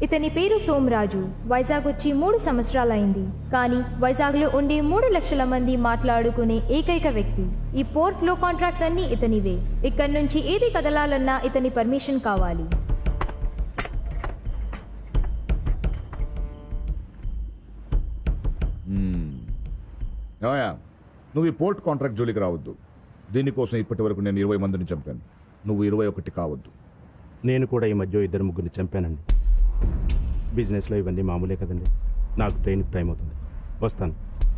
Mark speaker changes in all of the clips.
Speaker 1: ఇతని పేరు సోమరాజు వైజాగ్ వచ్చి మూడు సంవత్సరాలైంది కానీ వైజాగ్లో ఉండే మూడు లక్షల మంది మాట్లాడుకునే ఏకైక వ్యక్తి ఈ పోర్ట్లో కాంట్రాక్ట్స్ అన్నీ ఇతనివే ఇక్కడి నుంచి ఏది కదలాలన్నా ఇతని పర్మిషన్ కావాలి
Speaker 2: ఏమయ్యా నువ్వు ఈ పోర్ట్ కాంట్రాక్ట్ జోలికి రావద్దు దీనికోసం ఇప్పటి వరకు నేను ఇరవై మందిని చంపాను నువ్వు ఇరవై ఒకటి కావద్దు
Speaker 3: నేను కూడా ఈ మధ్య ఇద్దరు ముగ్గురిని చంపానండి బిజినెస్లో ఇవన్నీ మామూలే కదండి నాకు ట్రైన్కి టైం అవుతుంది వస్తాను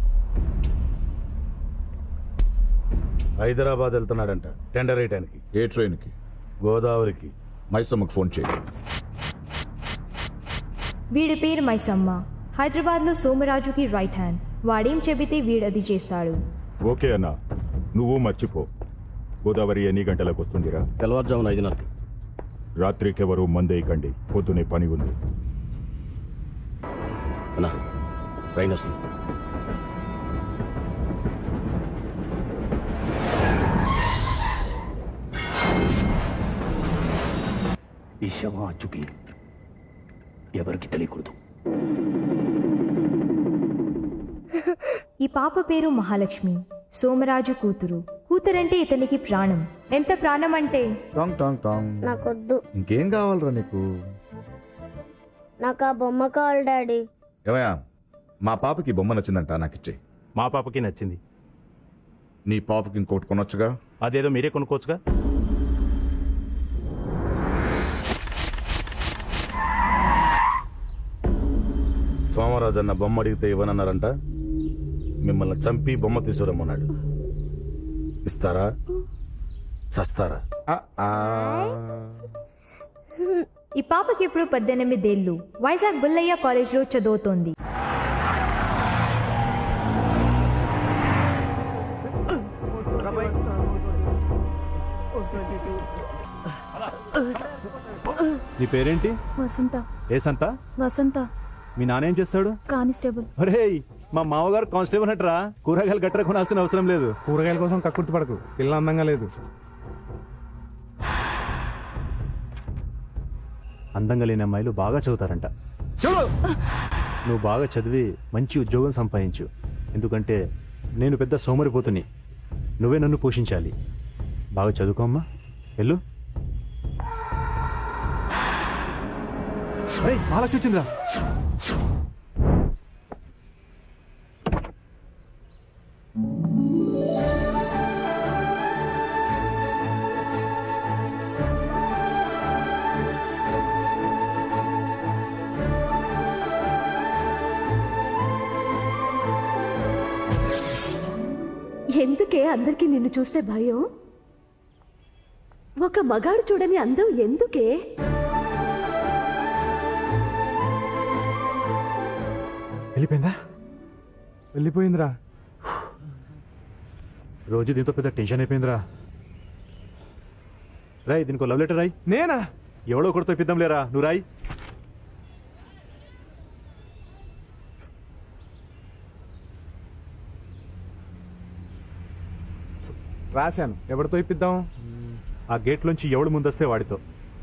Speaker 4: హైదరాబాద్ వెళ్తున్నాడంట టెండర్ వేయటానికి
Speaker 2: ఏ ట్రైన్కి
Speaker 4: గోదావరికి
Speaker 2: మైసమ్మకు ఫోన్ చేయి
Speaker 1: వీడి పేరు మైసమ్మ హైదరాబాద్లో సోమరాజుకి రైట్ హ్యాండ్ వాడేం చెబితే వీడది చేస్తాడు
Speaker 5: ఓకే అన్నా నువ్వు మర్చిపో గోదావరి ఎన్ని గంటలకు వస్తుందిరా
Speaker 3: తెల్లవారుజామున ఐదున్నరకి
Speaker 5: రాత్రికెవరు మందేయకండి పొద్దునే పని ఉంది
Speaker 3: అన్నా ట్రైన్ వస్తుంది
Speaker 6: ఈ శవం అచ్చుకి ఎవరికి తెలియకూడదు
Speaker 1: ఈ పాప పేరు మహాలక్ష్మి సోమరాజు కూతురు కూతురంటే ఇతనికి ప్రాణం ఎంత ప్రాణం అంటే
Speaker 2: టాంగ్ టాంగ్ టాంగ్
Speaker 7: నాకొద్దు
Speaker 2: ఇంకేం కావాలరా నీకు
Speaker 7: నాకు ఆ బొమ్మ కావాలి డాడీ
Speaker 2: ఏమయ్యా మా పాపకి ఈ బొమ్మ నచ్చిందంట నాకు ఇచ్చే
Speaker 3: మా పాపకి నచ్చింది
Speaker 2: నీ పాపకి ఇంకోటి కొనొచ్చుగా
Speaker 3: అదేదో మీరే కొనుక్కోవచ్చుగా
Speaker 4: సోమరాజు అన్న బొమ్మ అడిగితే ఇవ్వనన్నారంట మిమ్మల్ని చంపి బొమ్మ తీసుకురమ్మన్నాడు ఇస్తారా చస్తారా
Speaker 1: ఈ పాపకి ఇప్పుడు పద్దెనిమిదేళ్ళు వైజాగ్ బుల్లయ్య కాలేజ్లో చదువుతోంది
Speaker 3: నీ పేరేంటి
Speaker 8: వసంత
Speaker 3: ఏ సంత
Speaker 8: వసంత
Speaker 3: మీ నాన్న ఏం చేస్తాడు
Speaker 8: కానిస్టేబుల్
Speaker 3: అరే మా మామగారు కానిస్టేబుల్ అంటరా కూరగాయలు గట్ర కొనాల్సిన అవసరం లేదు
Speaker 9: కూరగాయల కోసం కక్కుర్తి పడకు పిల్ల అందంగా లేదు
Speaker 3: అందంగా లేని అమ్మాయిలు బాగా చదువుతారంట నువ్వు బాగా చదివి మంచి ఉద్యోగం సంపాదించు ఎందుకంటే నేను పెద్ద సోమరిపోతుని నువ్వే నన్ను పోషించాలి బాగా చదువుకోమ్మా వెళ్ళు అరే మహాలక్ష్మి వచ్చిందిరా
Speaker 8: ఎందుకే అందరికీ నిన్ను చూస్తే భయం ఒక మగాడు చూడని అందం ఎందుకే
Speaker 9: వెళ్ళిపోయిందా వెళ్ళిపోయిందిరా
Speaker 3: రోజు దీంతో పెద్ద టెన్షన్ అయిపోయిందిరా రాయ్ దీనికి లవ్ లెటర్ రాయ్
Speaker 9: నేనా
Speaker 3: ఎవడో ఒకటితో ఇప్పిద్దాం లేరా నువ్వు రాయ్
Speaker 9: రాశాను ఎవరితో ఇప్పిద్దాం
Speaker 3: ఆ గేట్లోంచి ఎవడు ముందొస్తే వాడితో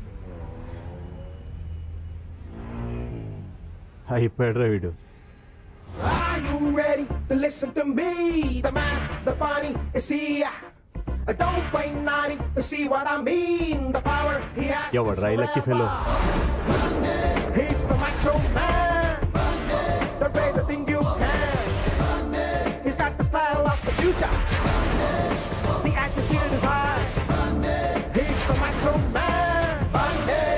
Speaker 3: అయిపోయాడురా వీడు
Speaker 10: Are you ready to listen to me? The man, the funny, is he? Uh, Don't play naughty, see what I mean? The power he has.
Speaker 3: ఎవడు రా lucky fellow
Speaker 10: He's the macho man. The brave the thing you can. He's got the style of the future. The attitude is high. He's the macho man. Bundy.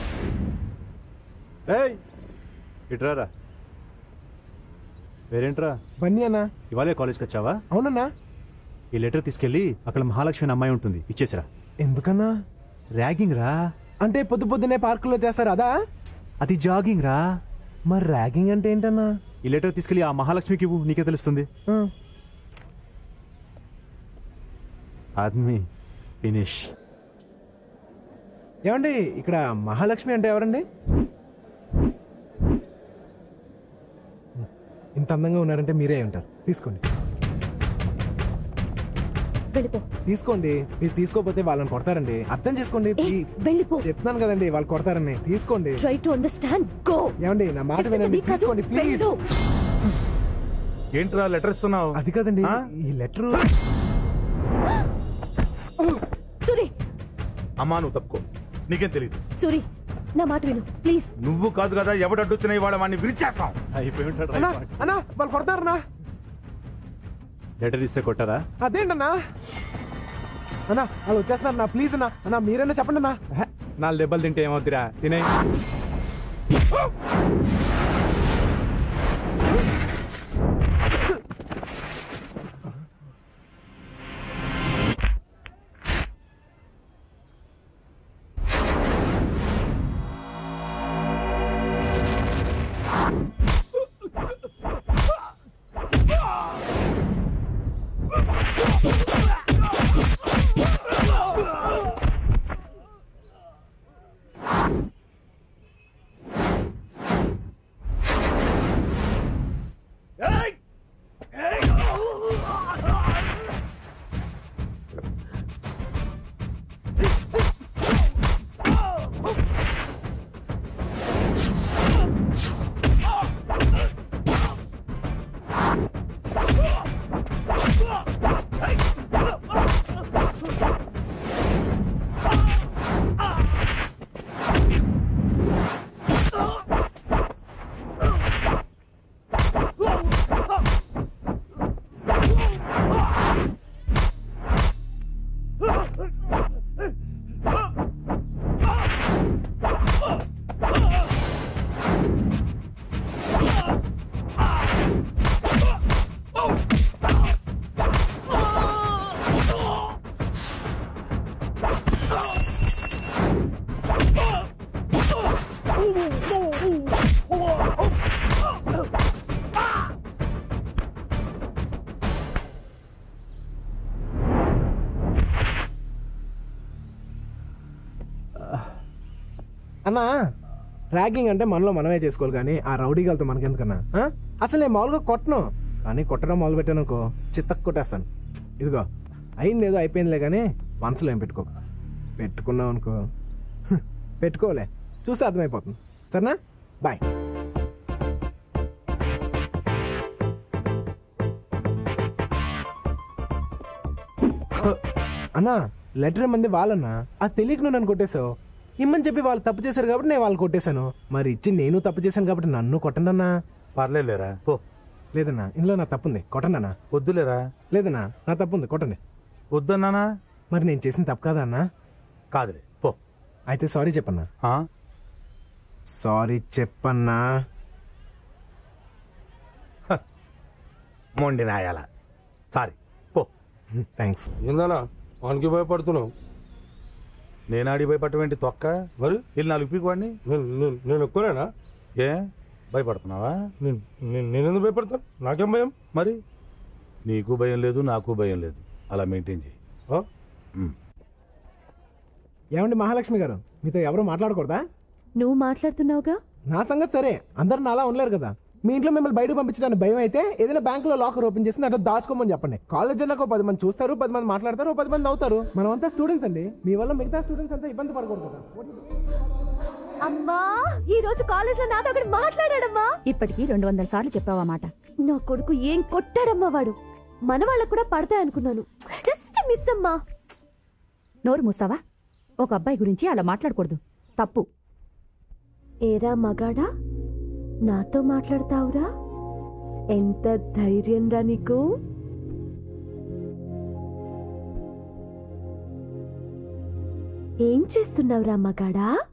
Speaker 3: ఏయ్ ఇట్రారా పేరేంట్రా
Speaker 9: బన్నీ అన్నా
Speaker 3: ఇవాళే కాలేజ్కి వచ్చావా
Speaker 9: అవునన్నా
Speaker 3: ఈ letter తీసుకెళ్ళి అక్కడ మహాలక్ష్మి అనే అమ్మాయి ఉంటుంది ఇచ్చేసిరా
Speaker 9: ఎందుకన్నా
Speaker 3: ర్యాగింగ్ రా
Speaker 9: అంటే పొద్దు పొద్దునే పార్కులో చేస్తారు అదా
Speaker 3: అది జాగింగ్ రా
Speaker 9: మరి ర్యాగింగ్ అంటే ఏంటన్నా
Speaker 3: ఈ లెటర్ తీసుకెళ్ళి ఆ మహాలక్ష్మికి ఇవ్వు నీకే తెలుస్తుంది
Speaker 9: ఆ,
Speaker 3: ఆద్మీ ఫినిష్
Speaker 9: ఏమండి ఇక్కడ మహాలక్ష్మి అంటే ఎవరండి ఇంత అందంగా ఉన్నారంటే మీరే అయి ఉంటారు తీసుకోండి
Speaker 8: వెళ్ళిపో
Speaker 9: తీసుకోండి మీరు తీసుకోకపోతే వాళ్ళని కొడతారండి అర్థం చేసుకోండి
Speaker 8: ఏ,
Speaker 9: ప్లీజ్
Speaker 8: వెళ్ళిపో
Speaker 9: చెప్తున్నాను కదండి వాళ్ళు కొడతారని తీసుకోండి
Speaker 8: ట్రై టు అండర్స్టాండ్ గో
Speaker 9: ఏమండి నా మాట వినండి తీసుకోండి ప్లీజ్
Speaker 4: ఏంట్రా లెటర్ ఇస్తున్నావు
Speaker 9: అది కదండి
Speaker 4: ఆ?
Speaker 9: ఈ లెటర్
Speaker 8: సూరి
Speaker 4: అమ్మా నువ్వు తప్పుకో నీకేం తెలియదు
Speaker 8: సూరి నా మాట విను ప్లీజ్
Speaker 4: నువ్వు కాదు కదా ఎవడడ్డొచ్చినా ఇవాళ వాడిని విరిచేస్తాం
Speaker 3: అయిపోయి ఉంటాడు
Speaker 9: అన్నా అన్నా వాళ్ళు కొడతారన్నా
Speaker 3: లెటర్ ఇస్తే కొట్టారా
Speaker 9: అదేంటన్నా అన్నా వాళ్ళు వచ్చేస్తున్నారన్నా ప్లీజ్ అన్నా అన్నా మీరైనా చెప్పండి అన్నా
Speaker 3: నాలుగు దెబ్బలు తింటే ఏమవుద్దిరా తినే
Speaker 9: అన్నా ర్యాగింగ్ అంటే మనలో మనమే చేసుకోవాలి కానీ ఆ రౌడీగాలతో మనకెందుకన్నా ఆ? అసలు నేను మామూలుగా కొట్టను కానీ కొట్టడం మొదలు పెట్టాను అనుకో చిత్తకు కొట్టేస్తాను ఇదిగో అయింది ఏదో అయిపోయిందిలే కానీ మనసులో ఏం పెట్టుకో పెట్టుకున్నావు అనుకో హ్మ్, పెట్టుకోలే చూస్తే అర్థమైపోతుంది సరేనా బాయ్ అన్నా లెటర్ మంది వాళ్ళన్నా ఆ తెలియక నువ్వు నన్ను కొట్టేశావు ఇమ్మని చెప్పి వాళ్ళు తప్పు చేశారు కాబట్టి నేను వాళ్ళు కొట్టేశాను మరి ఇచ్చి నేను తప్పు చేశాను కాబట్టి నన్ను కొట్టండి అన్నా
Speaker 4: పర్లేదులేరా పో
Speaker 9: లేదన్నా ఇందులో నా తప్పుంది కొట్టండి అన్నా
Speaker 4: వద్దులేరా
Speaker 9: లేదన్నా నా తప్పుంది కొట్టండి
Speaker 4: వద్దన్నానా
Speaker 9: మరి నేను చేసిన తప్పు కాదా అన్నా
Speaker 4: కాదులే పో
Speaker 9: అయితే సారీ చెప్పన్నా
Speaker 4: ఆ?
Speaker 9: సారీ చెప్పన్నా
Speaker 4: మొండి నాయాల సారీ పో
Speaker 9: థ్యాంక్స్
Speaker 7: ఏందన్నా వానికి భయపడుతున్నావు
Speaker 4: నేను ఆడి భయపడటం తొక్క
Speaker 7: మరి
Speaker 4: వెళ్ళి నాలుగు పీకు వాడిని
Speaker 7: నేను నేను- నేను ఎక్కువనేనా
Speaker 4: ఏ భయపడుతున్నావా
Speaker 7: నేను నేను- నేనెందుకు భయపడతాను నాకేం భయం
Speaker 4: మరి నీకు భయం లేదు నాకు భయం లేదు అలా మెయింటైన్ చేయి
Speaker 7: ఆ?
Speaker 4: ఉమ్.
Speaker 9: ఏమండి మహాలక్ష్మి గారు మీతో ఎవరు మాట్లాడకూడదా
Speaker 8: నువ్వు మాట్లాడుతున్నావుగా
Speaker 9: నా సంగతి సరే అందరు నాలా ఉండలేరు కదా మీ ఇంట్లో మిమ్మల్ని బయటకు పంపించడానికి భయం అయితే ఏదైనా బ్యాంకులో లాకర్ ఓపెన్ చేసి దాంట్లో దాచుకోమని చెప్పండి కాలేజ్ అన్నాక పది మంది చూస్తారు పది మంది మాట్లాడతారు ఓ పది మంది అవుతారు మనం అంతా స్టూడెంట్స్ అండి మీ వల్ల మిగతా స్టూడెంట్స్ అంతా ఇబ్బంది పడకూడదు కదా
Speaker 8: అమ్మా ఈ రోజు కాలేజ్ లో నాతో ఒకటి మాట్లాడాడమ్మా
Speaker 11: ఇప్పటికి రెండు వందల సార్లు చెప్పావా మాట
Speaker 8: నా కొడుకు ఏం కొట్టాడమ్మా వాడు మన వాళ్ళకు కూడా పడతాయి అనుకున్నాను జస్ట్ మిస్ అమ్మా
Speaker 11: నోరు మూస్తావా ఒక అబ్బాయి గురించి అలా మాట్లాడకూడదు తప్పు
Speaker 8: ఏరా మగాడా నాతో మాట్లాడతావురా ఎంత ధైర్యం రా నీకు ఏం చేస్తున్నావురా మగాడా